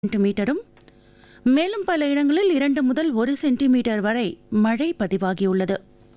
சென்டிமீட்டரும் மேலும் பல இடங்களில் இரண்டு முதல் ஒரு சென்டிமீட்டர் வரை மழை பதிவாகியுள்ளது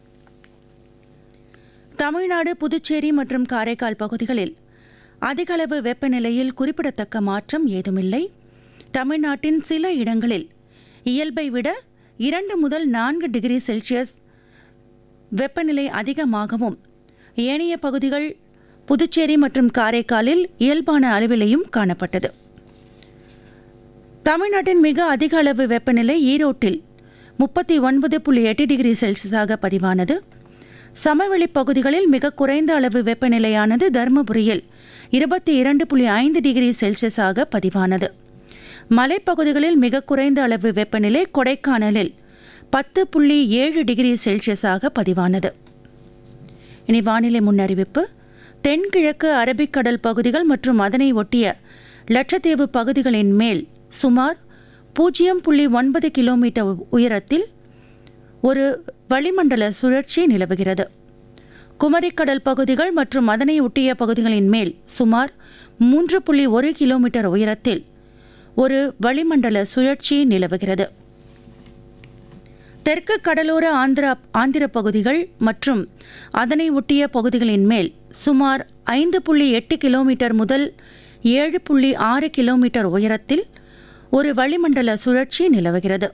தமிழ்நாடு புதுச்சேரி மற்றும் காரைக்கால் பகுதிகளில் அதிகளவு வெப்பநிலையில் குறிப்பிடத்தக்க மாற்றம் ஏதுமில்லை தமிழ்நாட்டின் சில இடங்களில் இயல்பை விட இரண்டு முதல் நான்கு டிகிரி செல்சியஸ் வெப்பநிலை அதிகமாகவும் ஏனைய பகுதிகள் புதுச்சேரி மற்றும் காரைக்காலில் இயல்பான அளவிலேயும் காணப்பட்டது தமிழ்நாட்டின் மிக அதிக அளவு வெப்பநிலை ஈரோட்டில் முப்பத்தி ஒன்பது புள்ளி எட்டு டிகிரி செல்சியஸாக பதிவானது சமவெளி பகுதிகளில் மிக குறைந்த அளவு வெப்பநிலையானது தருமபுரியில் இருபத்தி இரண்டு புள்ளி ஐந்து டிகிரி செல்சியஸாக பதிவானது மலைப்பகுதிகளில் மிக குறைந்த அளவு வெப்பநிலை கொடைக்கானலில் பத்து புள்ளி ஏழு டிகிரி செல்சியஸாக பதிவானது இனி வானிலை முன்னறிவிப்பு தென்கிழக்கு அரபிக்கடல் பகுதிகள் மற்றும் அதனை ஒட்டிய லட்சத்தீவு பகுதிகளின் மேல் சுமார் பூஜ்ஜியம் புள்ளி ஒன்பது கிலோமீட்டர் உயரத்தில் ஒரு வளிமண்டல சுழற்சி நிலவுகிறது குமரிக்கடல் பகுதிகள் மற்றும் அதனை ஒட்டிய பகுதிகளின் மேல் சுமார் மூன்று புள்ளி ஒரு கிலோமீட்டர் உயரத்தில் ஒரு வளிமண்டல சுழற்சி நிலவுகிறது தெற்கு கடலோர ஆந்திரா ஆந்திர பகுதிகள் மற்றும் அதனை ஒட்டிய பகுதிகளின் மேல் சுமார் ஐந்து புள்ளி எட்டு கிலோமீட்டர் முதல் ஏழு புள்ளி ஆறு கிலோமீட்டர் உயரத்தில் ஒரு வளிமண்டல சுழற்சி நிலவுகிறது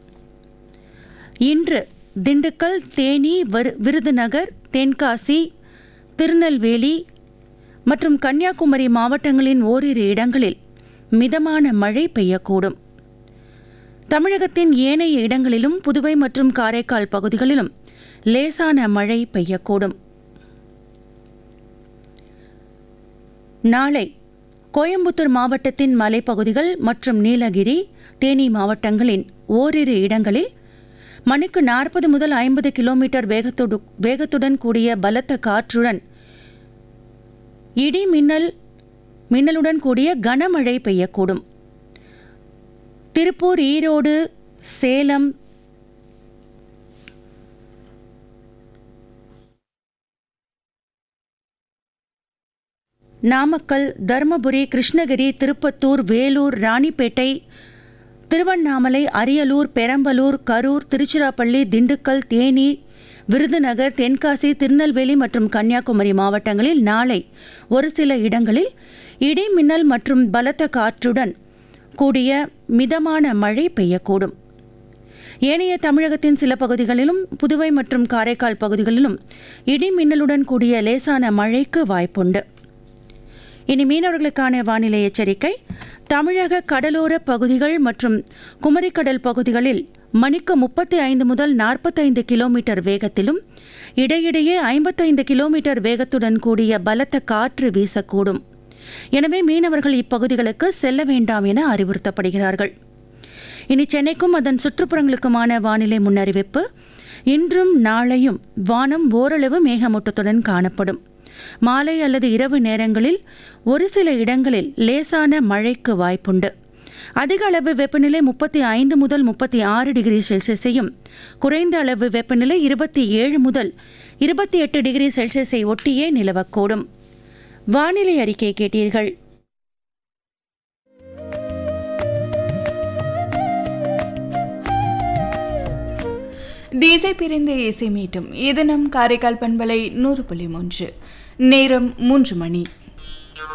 இன்று திண்டுக்கல் தேனி விரு- விருதுநகர் தென்காசி திருநெல்வேலி மற்றும் கன்னியாகுமரி மாவட்டங்களின் ஓரிரு இடங்களில் மிதமான மழை பெய்யக்கூடும் தமிழகத்தின் ஏனைய இடங்களிலும் புதுவை மற்றும் காரைக்கால் பகுதிகளிலும் லேசான மழை பெய்யக்கூடும் நாளை கோயம்புத்தூர் மாவட்டத்தின் மலைப்பகுதிகள் மற்றும் நீலகிரி தேனி மாவட்டங்களின் ஓரிரு இடங்களில் மணிக்கு நாற்பது முதல் ஐம்பது கிலோமீட்டர் வேகத்தோடு வேகத்துடன் கூடிய பலத்த காற்றுடன் இடி மின்னல் மின்னலுடன் கூடிய கனமழை பெய்யக்கூடும் திருப்பூர் ஈரோடு சேலம் நாமக்கல் தருமபுரி கிருஷ்ணகிரி திருப்பத்தூர் வேலூர் ராணிப்பேட்டை திருவண்ணாமலை அரியலூர் பெரம்பலூர் கரூர் திருச்சிராப்பள்ளி திண்டுக்கல் தேனி விருதுநகர் தென்காசி திருநெல்வேலி மற்றும் கன்னியாகுமரி மாவட்டங்களில் நாளை ஒரு சில இடங்களில் இடி மின்னல் மற்றும் பலத்த காற்றுடன் கூடிய மிதமான மழை பெய்யக்கூடும் ஏனைய தமிழகத்தின் சில பகுதிகளிலும் புதுவை மற்றும் காரைக்கால் பகுதிகளிலும் இடி மின்னலுடன் கூடிய லேசான மழைக்கு வாய்ப்புண்டு இனி மீனவர்களுக்கான வானிலை எச்சரிக்கை தமிழக கடலோர பகுதிகள் மற்றும் குமரிக்கடல் பகுதிகளில் மணிக்கு முப்பத்தி ஐந்து முதல் நாற்பத்தைந்து கிலோமீட்டர் வேகத்திலும் இடையிடையே ஐம்பத்தைந்து கிலோமீட்டர் வேகத்துடன் கூடிய பலத்த காற்று வீசக்கூடும் எனவே மீனவர்கள் இப்பகுதிகளுக்கு செல்ல வேண்டாம் என அறிவுறுத்தப்படுகிறார்கள் இனி சென்னைக்கும் அதன் சுற்றுப்புறங்களுக்குமான வானிலை முன்னறிவிப்பு இன்றும் நாளையும் வானம் ஓரளவு மேகமூட்டத்துடன் காணப்படும் மாலை அல்லது இரவு நேரங்களில் ஒரு சில இடங்களில் லேசான மழைக்கு வாய்ப்புண்டு அதிக அளவு வெப்பநிலை முப்பத்தி ஐந்து முதல் முப்பத்தி ஆறு டிகிரி செல்சியஸையும் குறைந்த அளவு வெப்பநிலை இருபத்தி ஏழு முதல் இருபத்தி எட்டு டிகிரி செல்சியஸை ஒட்டியே நிலவக்கூடும் வானிலை அறிக்கை கேட்டீர்கள் திசை பிரிந்த இசை மீட்டும் இது நம் காரைக்கால் பண்பலை நூறு புள்ளி மூன்று நேரம் மூன்று மணி